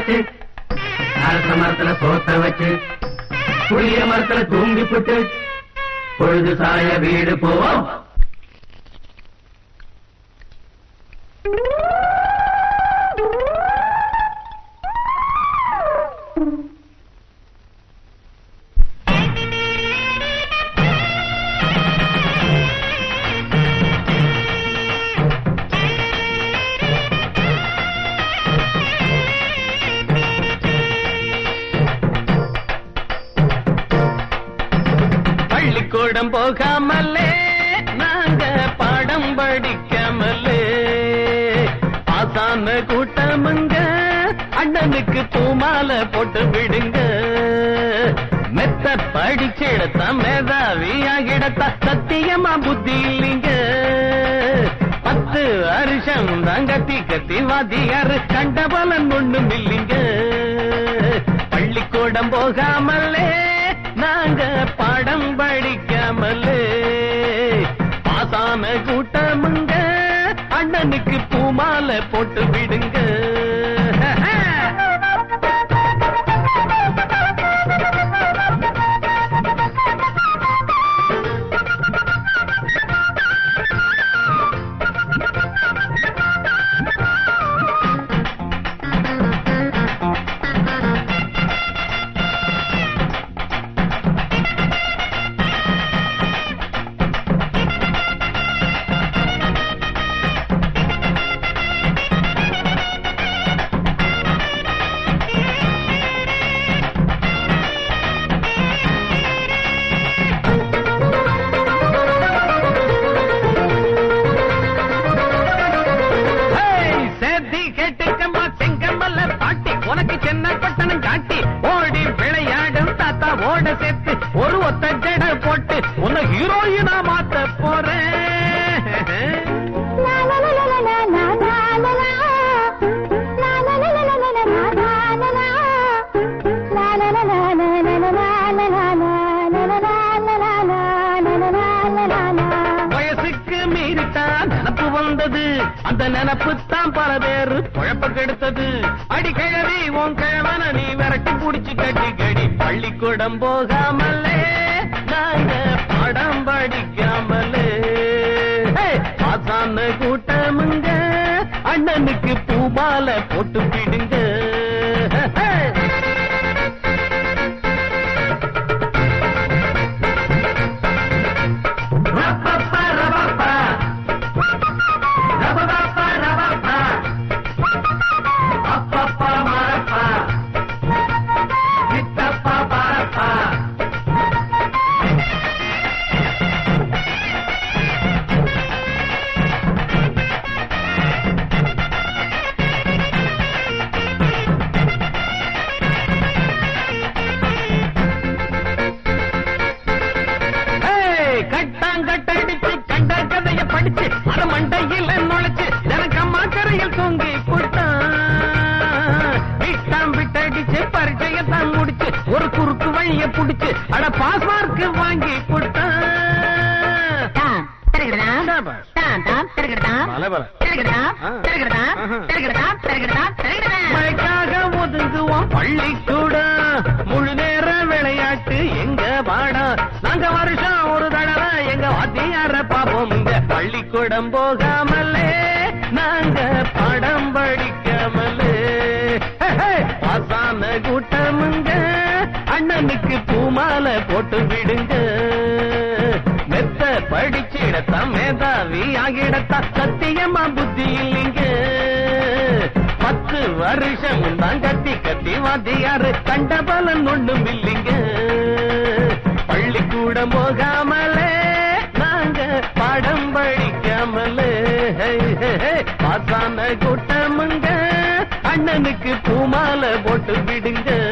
வச்சு அரச மரத்துல சோத்த வச்சு புளிய மரத்துல தூங்கி புட்டு பொழுது சாய வீடு போவோம் பள்ளிக்கூடம் போகாமலே நாங்க பாடம் படிக்காமலே ஆசான கூட்டமுங்க அண்ணனுக்கு பூமாலை போட்டு விடுங்க மெத்த படிச்செடுத்தா மேதாவி ஆகிடத்தா சத்தியமா புத்தி இல்லைங்க பத்து வருஷம் தான் கத்தி கத்தி வாத்தியாரு கண்ட பலன் ஒண்ணும் இல்லைங்க பள்ளிக்கூடம் போகாமலே நாங்க பாடம் படிக்காமலே பாசான கூட்டமுங்க அண்ணனுக்கு பூமாலை போட்டு விடுங்க ஹேய், சேத்தி கேட்டுக்கம்மா செங்கமல்ல பாட்டி உனக்கு சின்ன பட்டணம் காட்டி ஓடி விளையாடும் தாத்தா ஓட சேர்த்து ஒரு ஒத்த ஜட போட்டு உன்னை ஹீரோயினா மாத்த போறேன் வயசுக்கு மீறித்தான் நினப்பு வந்தது அந்த நினப்பு தான் பல பேரு குழப்ப கெடுத்தது அடி கிழவி உன் கிழவன நீ விரட்டி புடிச்சு கட்டி கடி பள்ளிக்கூடம் போகாமலே நாங்க படம் படிக்காமலே ஹே, ஆசான கூட்டமுங்க அண்ணனுக்கு பூமாலை போட்டு விடுங்க ஹே. ரப்பப்பா, ரப்பப்பா. ரப்பப்பா, ரப்பப்பா. அப்பப்பா, மரப்பா. சித்தப்பா, பரப்பா. ஏய், கட்டாங்கட்டடிச்சு கண்ட கதைய படிச்சு அத மண்டையில நுழைச்சு எனக்கம்மா கரையில் தூங்கி போட்டான் விட்டாம் விட்டடிச்சு பரீட்சையத்தான் முடிச்சு ஒரு குறுக்கு வழிய புடிச்சு அட பாஸ் மார்க் வாங்கி போட்டான் மழைக்காக ஒதுங்குவோம் பள்ளிக்கூடம் முழு நேர விளையாட்டு எங்க பாடம் நாங்க வருஷம் ஒரு தடவை எங்க வாத்தியார பாப்போம் இங்க பள்ளிக்கூடம் போகாமலே நாங்க படம் படிக்காமலே ஹே, ஹே, பாசான கூட்டமுங்க அண்ணனுக்கு பூமாலை போட்டு விடுங்க மெத்த படிச்சிடத்தான் மேதாவி ஆகிடத்தா சத்தியமா புத்தி இல்லைங்க பத்து வருஷம் தான் கத்தி கத்தி வாத்தியாரு கண்ட பலன் ஒண்ணும் இல்லைங்க பள்ளிக்கூடம் போகாமலே நாங்க பாடம் படிக்காமலே ஹே, ஹே, ஹே, பாசான கூட்டமுங்க அண்ணனுக்கு பூமாலை போட்டு விடுங்க